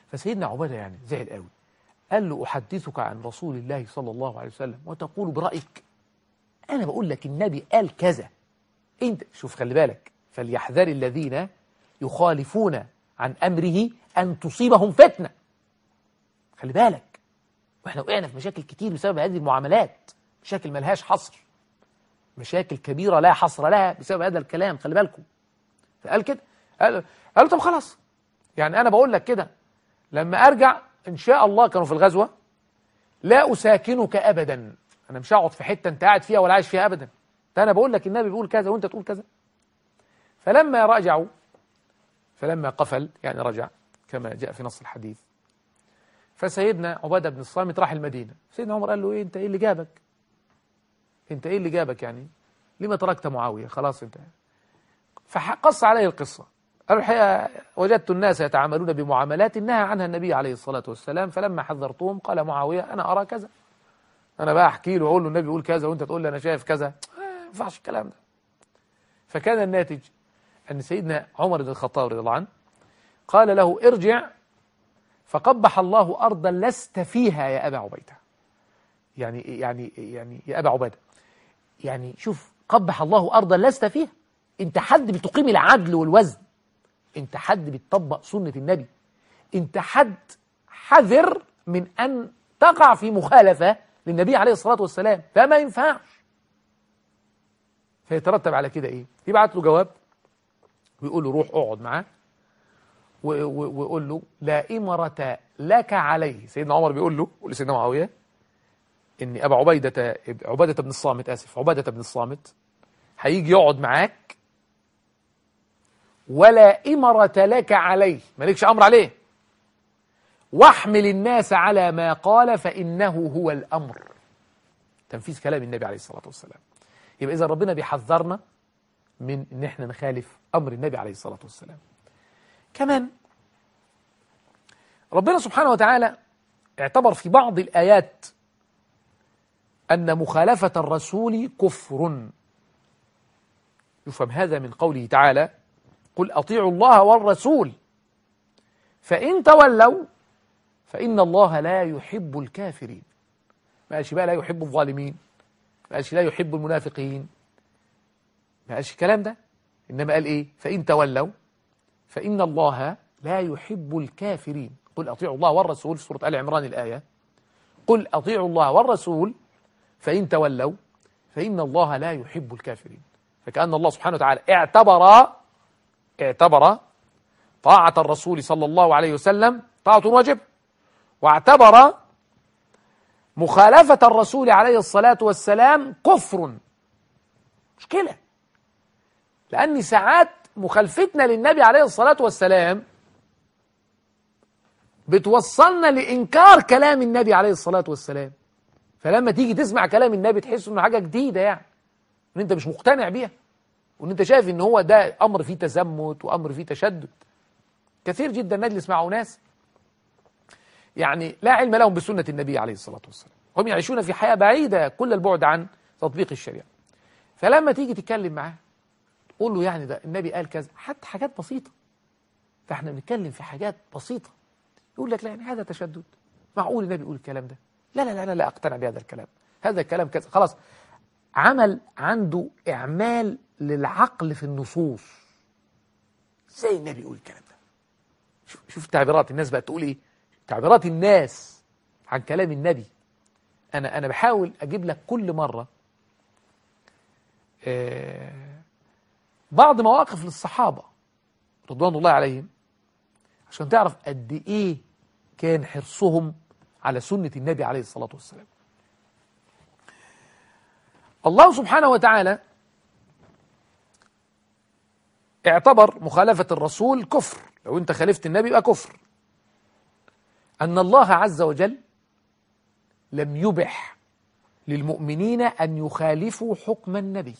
فسيدنا عبادة يعني زعل قوي قال له أحدثك عن رسول الله صلى الله عليه وسلم وتقول برأيك أنا بقول لك النبي قال كذا أنت شوف خلي بالك فليحذر الذين يخالفون عن أمره أن تصيبهم فتنة خلي بالك واحنا وقعنا في مشاكل كتير بسبب هذه المعاملات مشاكل ملهاش حصر مشاكل كبيرة لا حصر لها بسبب هذا الكلام خلي بالكم فقال كده قال قال طب خلاص يعني أنا بقول لك كده لما أرجع إن شاء الله كانوا في الغزوة لا أساكنك أبدا أنا مش هقعد في حتة أنت قاعد فيها ولا عايش فيها أبدا ده أنا بقول لك النبي بيقول كذا وأنت تقول كذا فلما رجعوا فلما قفل يعني رجع كما جاء في نص الحديث فسيدنا عبادة بن الصامت راح المدينة سيدنا عمر قال له إيه أنت إيه اللي جابك أنت إيه اللي جابك يعني لما تركت معاوية خلاص أنت فقص عليه القصة قال الحقيقة وجدت الناس يتعاملون بمعاملات نهى عنها النبي عليه الصلاة والسلام فلما حذرتهم قال معاوية أنا أرى كذا أنا بقى أحكي له وأقول له النبي يقول كذا وأنت تقول لي أنا شايف كذا ما ينفعش الكلام ده فكان الناتج أن سيدنا عمر بن الخطاب رضي الله عنه قال له ارجع فقبح الله أرضا لست فيها يا أبا عبيدة يعني يعني يعني يا أبا عبيدة يعني شوف قبح الله أرضا لست فيها أنت حد بتقيم العدل والوزن أنت حد بتطبق سنة النبي أنت حد حذر من أن تقع في مخالفة للنبي عليه الصلاة والسلام فما ينفعش فيترتب على كده إيه يبعت له جواب ويقول له روح اقعد معاه ويقول له لا إمرة لك عليه سيدنا عمر بيقول له يقول لسيدنا معاوية إن أبا عبيدة عبادة بن الصامت آسف عبادة بن الصامت هيجي يقعد معاك ولا إمرة لك عليه مالكش أمر عليه واحمل الناس على ما قال فإنه هو الأمر تنفيذ كلام النبي عليه الصلاة والسلام يبقى إذا ربنا بيحذرنا من إن إحنا نخالف أمر النبي عليه الصلاة والسلام كمان ربنا سبحانه وتعالى اعتبر في بعض الآيات أن مخالفة الرسول كفر يفهم هذا من قوله تعالى قل أطيعوا الله والرسول فإن تولوا فإن الله لا يحب الكافرين ما قالش بقى لا يحب الظالمين ما قالش لا يحب المنافقين ما قالش الكلام ده إنما قال إيه فإن تولوا فإن الله لا يحب الكافرين قل أطيعوا الله والرسول سورة آل عمران الآية قل أطيعوا الله والرسول فإن تولوا فإن الله لا يحب الكافرين فكأن الله سبحانه وتعالى اعتبر اعتبر طاعة الرسول صلى الله عليه وسلم طاعة واجب واعتبر مخالفة الرسول عليه الصلاة والسلام كفر مشكلة لأن ساعات مخالفتنا للنبي عليه الصلاة والسلام بتوصلنا لإنكار كلام النبي عليه الصلاة والسلام فلما تيجي تسمع كلام النبي تحس انه حاجة جديدة يعني ان انت مش مقتنع بيها وان انت شايف ان هو ده امر فيه تزمت وامر فيه تشدد كثير جدا نجلس مع ناس يعني لا علم لهم بسنة النبي عليه الصلاة والسلام هم يعيشون في حياة بعيدة كل البعد عن تطبيق الشريعة فلما تيجي تتكلم معاه تقول له يعني ده النبي قال كذا حتى حاجات بسيطة فاحنا بنتكلم في حاجات بسيطة يقول لك لا يعني هذا تشدد معقول النبي يقول الكلام ده لا لا لا لا, لا أقتنع بهذا الكلام هذا الكلام كذا خلاص عمل عنده إعمال للعقل في النصوص ازاي النبي يقول الكلام ده شوف, شوف تعبيرات الناس بقى تقول ايه تعبيرات الناس عن كلام النبي انا انا بحاول اجيب لك كل مره آه بعض مواقف للصحابه رضوان الله عليهم عشان تعرف قد ايه كان حرصهم على سنه النبي عليه الصلاه والسلام الله سبحانه وتعالى اعتبر مخالفة الرسول كفر لو انت خالفت النبي يبقى كفر أن الله عز وجل لم يبح للمؤمنين أن يخالفوا حكم النبي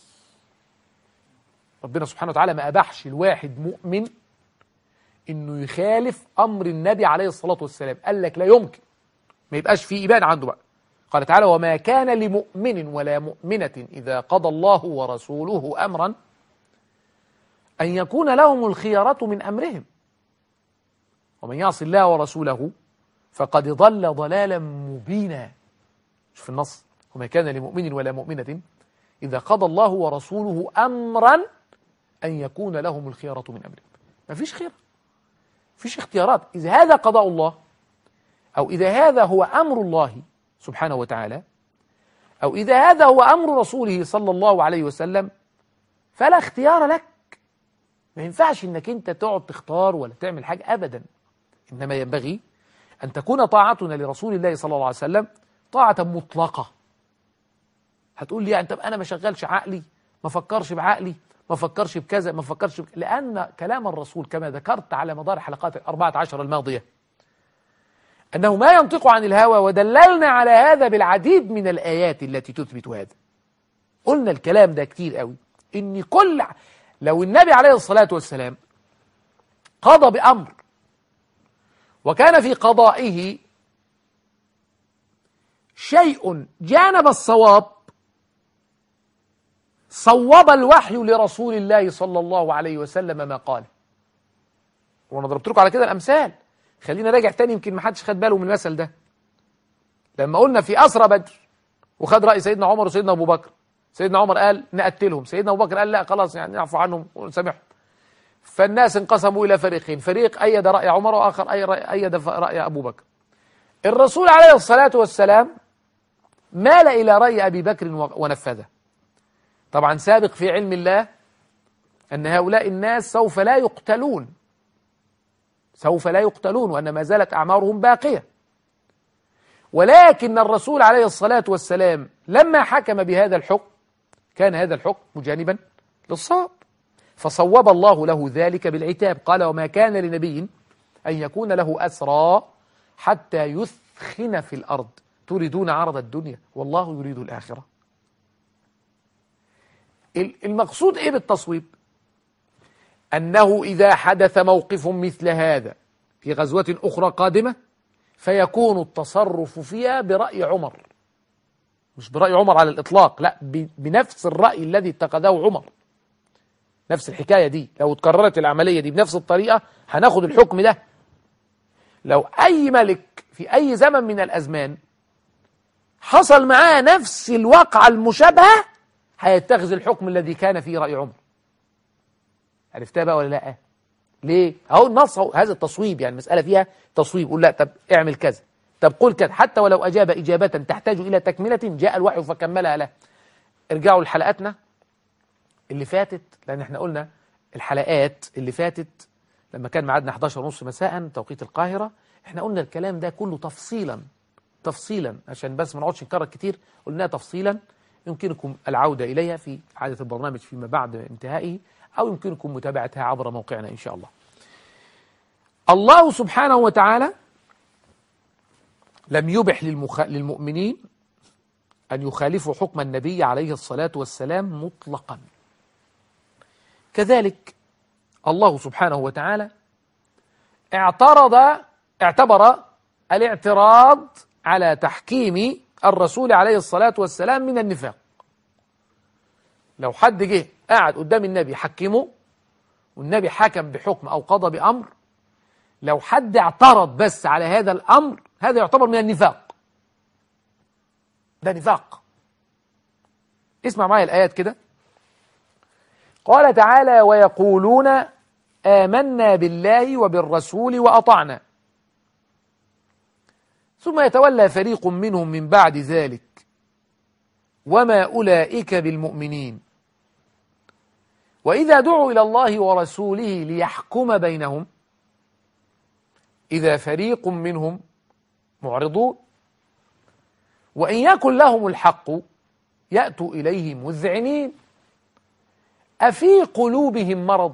ربنا سبحانه وتعالى ما أبحش الواحد مؤمن أنه يخالف أمر النبي عليه الصلاة والسلام قال لك لا يمكن ما يبقاش في إيمان عنده بقى قال تعالى وما كان لمؤمن ولا مؤمنة إذا قضى الله ورسوله أمرا أن يكون لهم الخيارة من أمرهم ومن يعص الله ورسوله فقد ضل ضلالا مبينا شوف النص وما كان لمؤمن ولا مؤمنة إذا قضى الله ورسوله أمرا أن يكون لهم الخيارة من أمرهم ما فيش خير فيش اختيارات إذا هذا قضاء الله أو إذا هذا هو أمر الله سبحانه وتعالى أو إذا هذا هو أمر رسوله صلى الله عليه وسلم فلا اختيار لك ما ينفعش انك انت تقعد تختار ولا تعمل حاجة ابدا انما ينبغي ان تكون طاعتنا لرسول الله صلى الله عليه وسلم طاعة مطلقة هتقول لي يعني طب انا ما شغلش عقلي ما فكرش بعقلي ما فكرش بكذا ما فكرش بك... لان كلام الرسول كما ذكرت على مدار حلقات الأربعة عشر الماضية أنه ما ينطق عن الهوى ودللنا على هذا بالعديد من الآيات التي تثبت هذا قلنا الكلام ده كتير قوي إن كل لو النبي عليه الصلاة والسلام قضى بأمر وكان في قضائه شيء جانب الصواب صوب الوحي لرسول الله صلى الله عليه وسلم ما قال وانا ضربت لكم على كده الامثال خلينا راجع تاني يمكن ما حدش خد باله من المثل ده لما قلنا في اسرى بدر وخد راي سيدنا عمر وسيدنا ابو بكر سيدنا عمر قال نقتلهم سيدنا ابو بكر قال لا خلاص يعني نعفو عنهم ونسامحهم فالناس انقسموا الى فريقين فريق ايد راي عمر واخر ايد راي ابو بكر الرسول عليه الصلاه والسلام مال الى راي ابي بكر ونفذه طبعا سابق في علم الله ان هؤلاء الناس سوف لا يقتلون سوف لا يقتلون وان ما زالت اعمارهم باقيه ولكن الرسول عليه الصلاه والسلام لما حكم بهذا الحكم كان هذا الحكم مجانبا للصواب فصوب الله له ذلك بالعتاب قال وما كان لنبي أن يكون له أسرى حتى يثخن في الأرض تريدون عرض الدنيا والله يريد الآخرة المقصود إيه بالتصويب أنه إذا حدث موقف مثل هذا في غزوة أخرى قادمة فيكون التصرف فيها برأي عمر مش برأي عمر على الإطلاق لا بنفس الرأي الذي اتخذه عمر نفس الحكاية دي لو اتكررت العملية دي بنفس الطريقة هناخد الحكم ده لو أي ملك في أي زمن من الأزمان حصل معاه نفس الواقعة المشابهة هيتخذ الحكم الذي كان فيه رأي عمر عرفتها بقى ولا لا ليه اهو النص هذا التصويب يعني مسألة فيها تصويب قول لا طب اعمل كذا طب قل كده حتى ولو أجاب إجابة تحتاج إلى تكملة جاء الوحي فكملها له ارجعوا لحلقاتنا اللي فاتت لأن احنا قلنا الحلقات اللي فاتت لما كان معادنا 11 ونص مساء توقيت القاهرة احنا قلنا الكلام ده كله تفصيلا تفصيلا عشان بس ما نقعدش نكرر كتير قلناها تفصيلا يمكنكم العودة إليها في عادة البرنامج فيما بعد انتهائه أو يمكنكم متابعتها عبر موقعنا إن شاء الله الله سبحانه وتعالى لم يبح للمخ... للمؤمنين أن يخالفوا حكم النبي عليه الصلاة والسلام مطلقا كذلك الله سبحانه وتعالى اعترض اعتبر الاعتراض على تحكيم الرسول عليه الصلاة والسلام من النفاق لو حد جه قاعد قدام النبي حكمه والنبي حكم بحكم أو قضى بأمر لو حد اعترض بس على هذا الأمر هذا يعتبر من النفاق ده نفاق اسمع معايا الآيات كده قال تعالى ويقولون آمنا بالله وبالرسول وأطعنا ثم يتولى فريق منهم من بعد ذلك وما أولئك بالمؤمنين وإذا دعوا إلى الله ورسوله ليحكم بينهم إذا فريق منهم معرضون وإن يكن لهم الحق يأتوا إليه مذعنين أفي قلوبهم مرض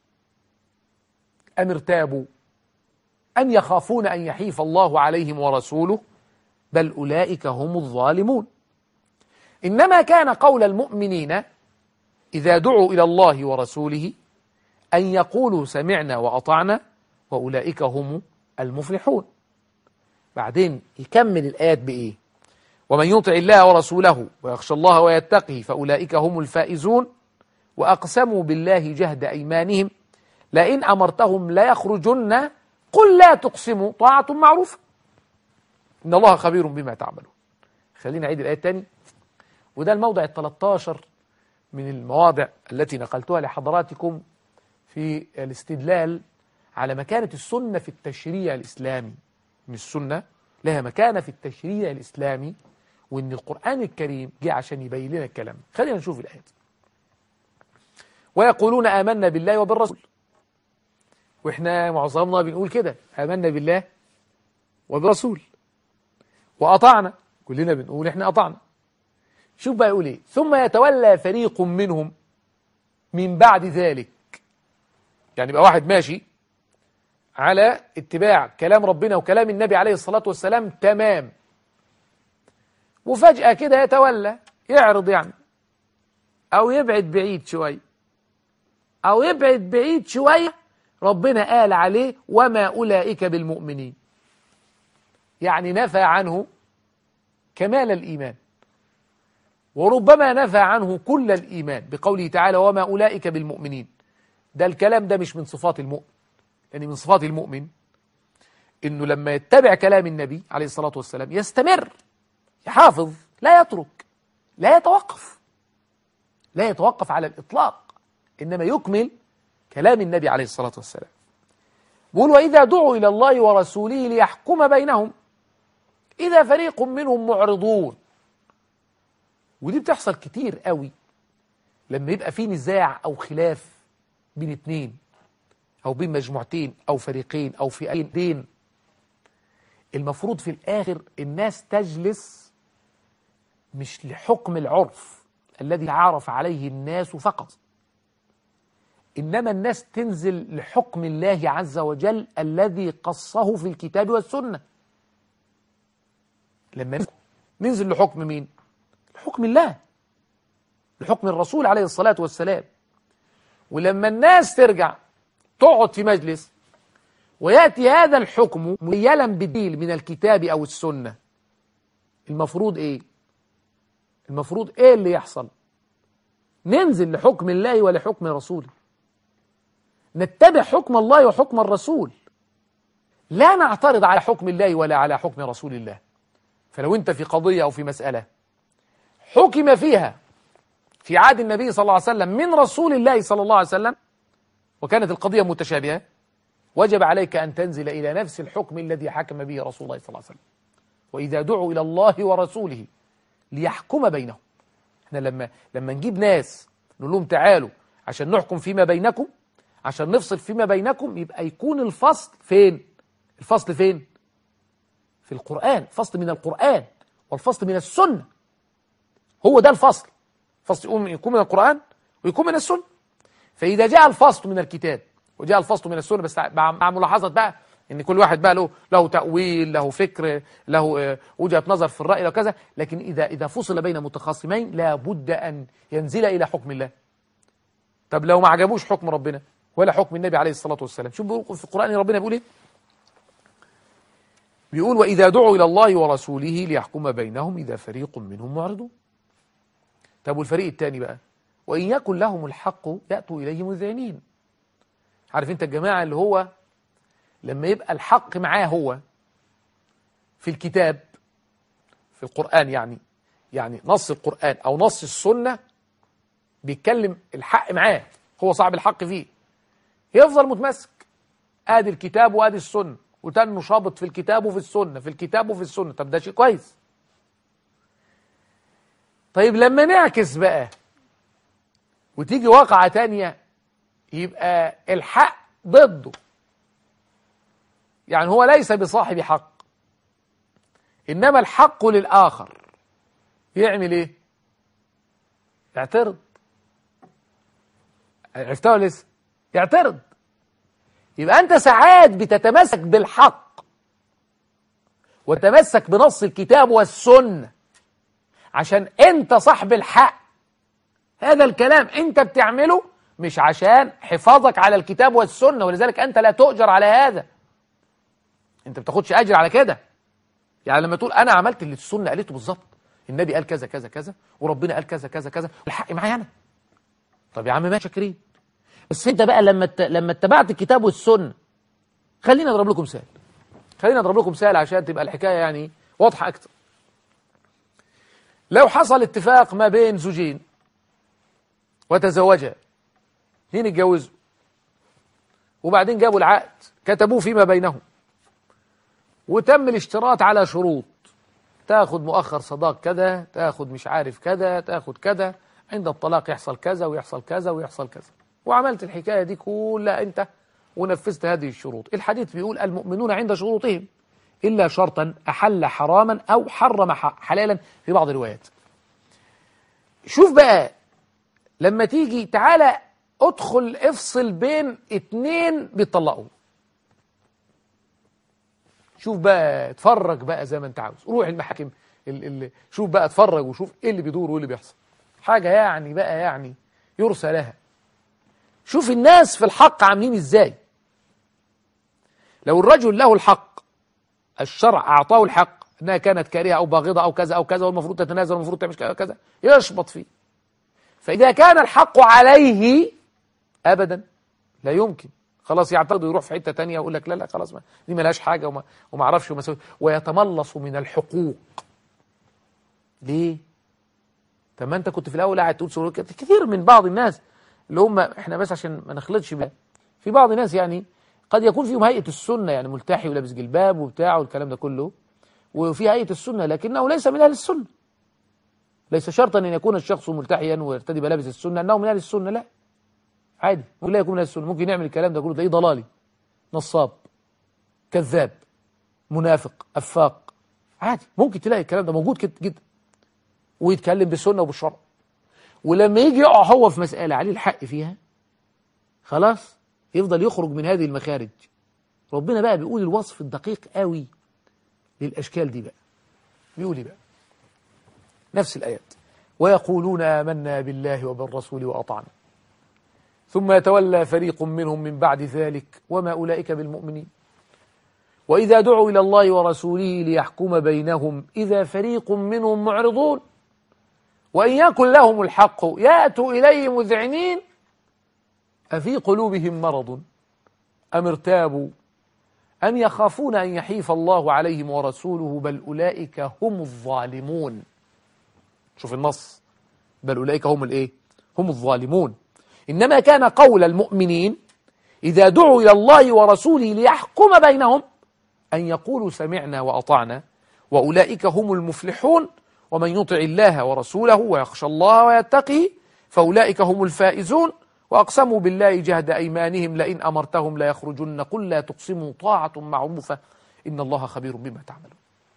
أم ارتابوا أم يخافون أن يحيف الله عليهم ورسوله بل أولئك هم الظالمون إنما كان قول المؤمنين إذا دعوا إلى الله ورسوله أن يقولوا سمعنا وأطعنا وأولئك هم المفلحون بعدين يكمل الآيات بإيه ومن يطع الله ورسوله ويخشى الله ويتقه فأولئك هم الفائزون وأقسموا بالله جهد أيمانهم لئن أمرتهم لا يخرجن قل لا تقسموا طاعة معروفة إن الله خبير بما تعملون خلينا أعيد الآية الثاني وده الموضع ال 13 من المواضع التي نقلتها لحضراتكم في الاستدلال على مكانة السنة في التشريع الإسلامي من السنة لها مكانة في التشريع الإسلامي وإن القرآن الكريم جه عشان يبين لنا الكلام خلينا نشوف الآيات ويقولون آمنا بالله وبالرسول وإحنا معظمنا بنقول كده آمنا بالله وبالرسول وأطعنا كلنا بنقول إحنا أطعنا شوف بقى يقول إيه ثم يتولى فريق منهم من بعد ذلك يعني يبقى واحد ماشي على اتباع كلام ربنا وكلام النبي عليه الصلاة والسلام تمام وفجأة كده يتولى يعرض يعني أو يبعد بعيد شوية أو يبعد بعيد شوية ربنا قال عليه وما أولئك بالمؤمنين يعني نفى عنه كمال الإيمان وربما نفى عنه كل الإيمان بقوله تعالى وما أولئك بالمؤمنين ده الكلام ده مش من صفات المؤمن يعني من صفات المؤمن انه لما يتبع كلام النبي عليه الصلاة والسلام يستمر يحافظ لا يترك لا يتوقف لا يتوقف على الإطلاق إنما يكمل كلام النبي عليه الصلاة والسلام بيقول وإذا دعوا إلى الله ورسوله ليحكم بينهم إذا فريق منهم معرضون ودي بتحصل كتير قوي لما يبقى في نزاع أو خلاف بين اتنين أو بين مجموعتين أو فريقين أو في دين المفروض في الآخر الناس تجلس مش لحكم العرف الذي عرف عليه الناس فقط إنما الناس تنزل لحكم الله عز وجل الذي قصه في الكتاب والسنة لما ننزل لحكم مين؟ لحكم الله لحكم الرسول عليه الصلاة والسلام ولما الناس ترجع تقعد في مجلس ويأتي هذا الحكم ميلا بديل من الكتاب أو السنة المفروض إيه المفروض إيه اللي يحصل ننزل لحكم الله ولحكم رسوله نتبع حكم الله وحكم الرسول لا نعترض على حكم الله ولا على حكم رسول الله فلو انت في قضية أو في مسألة حكم فيها في عهد النبي صلى الله عليه وسلم من رسول الله صلى الله عليه وسلم وكانت القضية متشابهة وجب عليك أن تنزل إلى نفس الحكم الذي حكم به رسول الله صلى الله عليه وسلم وإذا دعوا إلى الله ورسوله ليحكم بينهم احنا لما لما نجيب ناس نقول لهم تعالوا عشان نحكم فيما بينكم عشان نفصل فيما بينكم يبقى يكون الفصل فين الفصل فين في القرآن فصل من القرآن والفصل من السنة هو ده الفصل فصل يكون من القرآن ويكون من السنة فإذا جاء الفصل من الكتاب وجاء الفصل من السنة بس مع ملاحظة بقى ان كل واحد بقى له له تأويل له فكر له وجهة نظر في الرأي وكذا لكن إذا إذا فصل بين متخاصمين لا بد أن ينزل إلى حكم الله طب لو ما عجبوش حكم ربنا ولا حكم النبي عليه الصلاة والسلام شوف في القرآن ربنا بيقول ايه بيقول وإذا دعوا إلى الله ورسوله ليحكم بينهم إذا فريق منهم معرضون طب والفريق الثاني بقى وإن يكن لهم الحق يأتوا إليه مذعنين عارف انت الجماعة اللي هو لما يبقى الحق معاه هو في الكتاب في القرآن يعني يعني نص القرآن أو نص السنة بيتكلم الحق معاه هو صاحب الحق فيه يفضل متمسك ادي الكتاب وادي السنة وتنه شابط في الكتاب وفي السنة في الكتاب وفي السنة طب ده شيء كويس طيب لما نعكس بقى وتيجي واقعة تانية يبقى الحق ضده يعني هو ليس بصاحب حق إنما الحق للآخر يعمل إيه يعترض عرفتها ولا لسه يعترض يبقى أنت ساعات بتتمسك بالحق وتمسك بنص الكتاب والسنة عشان أنت صاحب الحق هذا الكلام أنت بتعمله مش عشان حفاظك على الكتاب والسنة ولذلك أنت لا تؤجر على هذا أنت بتاخدش أجر على كده يعني لما تقول أنا عملت اللي السنة قالته بالظبط النبي قال كذا كذا كذا وربنا قال كذا كذا كذا الحق معايا أنا طب يا عم ما شاكرين بس أنت بقى لما لما اتبعت الكتاب والسنة خلينا أضرب لكم مثال خلينا أضرب لكم مثال عشان تبقى الحكاية يعني واضحة أكتر لو حصل اتفاق ما بين زوجين وتزوجا هين اتجوزوا وبعدين جابوا العقد كتبوه فيما بينهم وتم الاشتراط على شروط تاخد مؤخر صداق كذا تاخد مش عارف كذا تاخد كذا عند الطلاق يحصل كذا ويحصل كذا ويحصل كذا وعملت الحكاية دي كلها انت ونفذت هذه الشروط الحديث بيقول المؤمنون عند شروطهم إلا شرطا أحل حراما أو حرم حلالا في بعض الروايات شوف بقى لما تيجي تعالى ادخل افصل بين اتنين بيطلقوا شوف بقى اتفرج بقى زي ما انت عاوز روح المحاكم ال ال شوف بقى اتفرج وشوف ايه اللي بيدور وايه اللي بيحصل حاجة يعني بقى يعني يرسى لها شوف الناس في الحق عاملين ازاي لو الرجل له الحق الشرع أعطاه الحق أنها كانت كارهة أو باغضة أو كذا أو كذا والمفروض تتنازل والمفروض تعمل كذا كذا يشبط فيه فإذا كان الحق عليه أبدا لا يمكن خلاص يعترض ويروح في حتة تانية ويقول لك لا لا خلاص ما دي ملهاش حاجة وما, وما عرفش وما سوي ويتملص من الحقوق ليه؟ طب ما انت كنت في الاول قاعد تقول سوري كتير من بعض الناس اللي هم احنا بس عشان ما نخلطش بقى في بعض الناس يعني قد يكون فيهم هيئة السنة يعني ملتحي ولابس جلباب وبتاع والكلام ده كله وفي هيئة السنة لكنه ليس من أهل السنة ليس شرطا أن يكون الشخص ملتحيا ويرتدي ملابس السنة أنه من أهل السنة لا عادي ممكن لا يكون من أهل السنة ممكن يعمل الكلام ده كله ده ضلالي نصاب كذاب منافق أفاق عادي ممكن تلاقي الكلام ده موجود كده جدا ويتكلم بالسنة وبالشرع ولما يجي يقع هو في مسألة عليه الحق فيها خلاص يفضل يخرج من هذه المخارج ربنا بقى بيقول الوصف الدقيق قوي للأشكال دي بقى بيقول إيه بقى نفس الآيات ويقولون آمنا بالله وبالرسول وأطعنا ثم يتولى فريق منهم من بعد ذلك وما أولئك بالمؤمنين وإذا دعوا إلى الله ورسوله ليحكم بينهم إذا فريق منهم معرضون وإن يكن لهم الحق يأتوا إليه مذعنين أفي قلوبهم مرض أم ارتابوا أم يخافون أن يحيف الله عليهم ورسوله بل أولئك هم الظالمون شوف النص بل أولئك هم الإيه هم الظالمون إنما كان قول المؤمنين إذا دعوا إلى الله ورسوله ليحكم بينهم أن يقولوا سمعنا وأطعنا وأولئك هم المفلحون ومن يطع الله ورسوله ويخشى الله ويتقي فأولئك هم الفائزون وأقسموا بالله جهد أيمانهم لئن أمرتهم لا يخرجن قل لا تقسموا طاعة معروفة إن الله خبير بما تعملون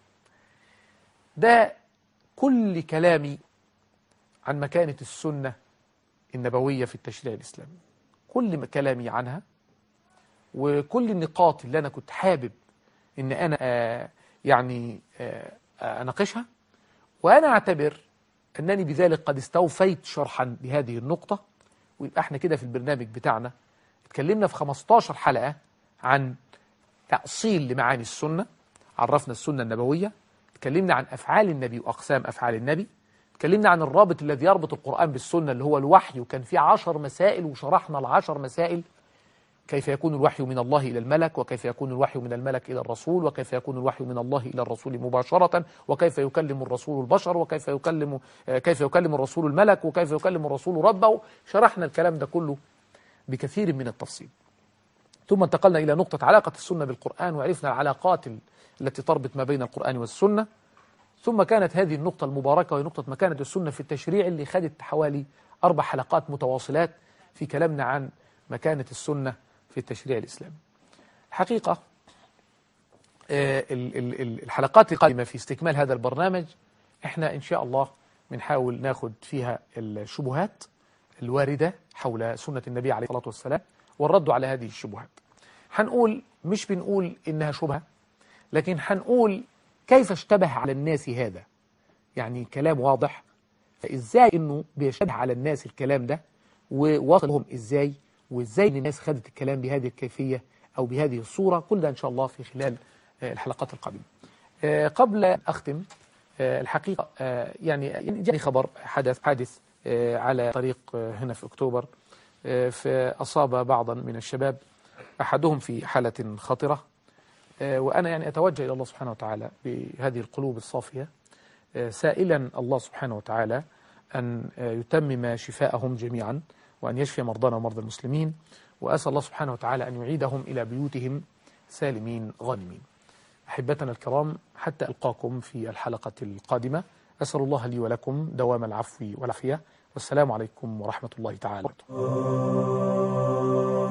ده كل كلامي عن مكانة السنة النبوية في التشريع الإسلامي كل كلامي عنها وكل النقاط اللي أنا كنت حابب إن أنا آه يعني آه أناقشها وأنا أعتبر أنني بذلك قد استوفيت شرحا لهذه النقطة ويبقى احنا كده في البرنامج بتاعنا اتكلمنا في 15 حلقة عن تأصيل لمعاني السنة عرفنا السنة النبوية اتكلمنا عن أفعال النبي وأقسام أفعال النبي اتكلمنا عن الرابط الذي يربط القرآن بالسنة اللي هو الوحي وكان فيه عشر مسائل وشرحنا العشر مسائل كيف يكون الوحي من الله إلى الملك وكيف يكون الوحي من الملك إلى الرسول وكيف يكون الوحي من الله إلى الرسول مباشرة وكيف يكلم الرسول البشر وكيف يكلم كيف يكلم الرسول الملك وكيف يكلم الرسول ربه شرحنا الكلام ده كله بكثير من التفصيل ثم انتقلنا إلى نقطة علاقة السنة بالقرآن وعرفنا العلاقات التي تربط ما بين القرآن والسنة ثم كانت هذه النقطة المباركة وهي نقطة مكانة السنة في التشريع اللي خدت حوالي أربع حلقات متواصلات في كلامنا عن مكانة السنة في التشريع الإسلامي الحقيقة الحلقات القادمة في استكمال هذا البرنامج احنا إن شاء الله بنحاول ناخد فيها الشبهات الواردة حول سنة النبي عليه الصلاة والسلام والرد على هذه الشبهات هنقول مش بنقول إنها شبهة لكن هنقول كيف اشتبه على الناس هذا يعني كلام واضح فإزاي إنه بيشتبه على الناس الكلام ده وواصل لهم إزاي وإزاي الناس خدت الكلام بهذه الكيفية أو بهذه الصورة كل ده إن شاء الله في خلال الحلقات القادمة قبل أن أختم الحقيقة يعني جاني خبر حدث حادث على طريق هنا في أكتوبر فأصاب بعضا من الشباب أحدهم في حالة خطرة آه، وأنا يعني أتوجه إلى الله سبحانه وتعالى بهذه القلوب الصافية آه، سائلا الله سبحانه وتعالى أن آه، يتمم شفاءهم جميعا وأن يشفي مرضانا ومرضى المسلمين وأسأل الله سبحانه وتعالى أن يعيدهم إلى بيوتهم سالمين غانمين أحبتنا الكرام حتى ألقاكم في الحلقة القادمة أسأل الله لي ولكم دوام العفو والعافية والسلام عليكم ورحمة الله تعالى وبركاته